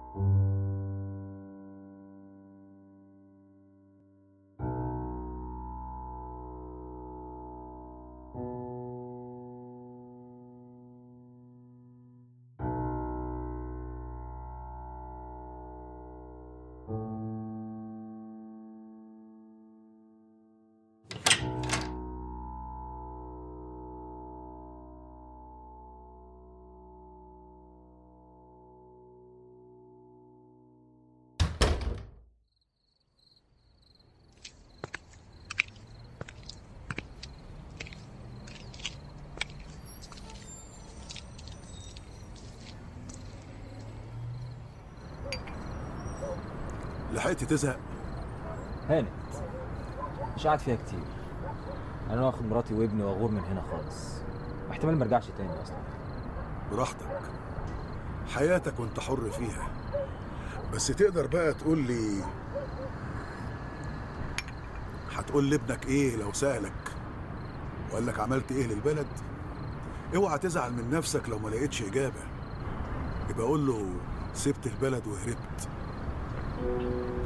لحقت تزهق هانت مش قاعد فيها كتير انا واخد مراتي وابني واغور من هنا خالص واحتمال ما ارجعش تاني اصلا براحتك حياتك وانت حر فيها بس تقدر بقى تقول لي هتقول لابنك ايه لو سألك وقال لك عملت ايه للبلد اوعى تزعل من نفسك لو ما لقيتش اجابه يبقى قول له سبت البلد وهربت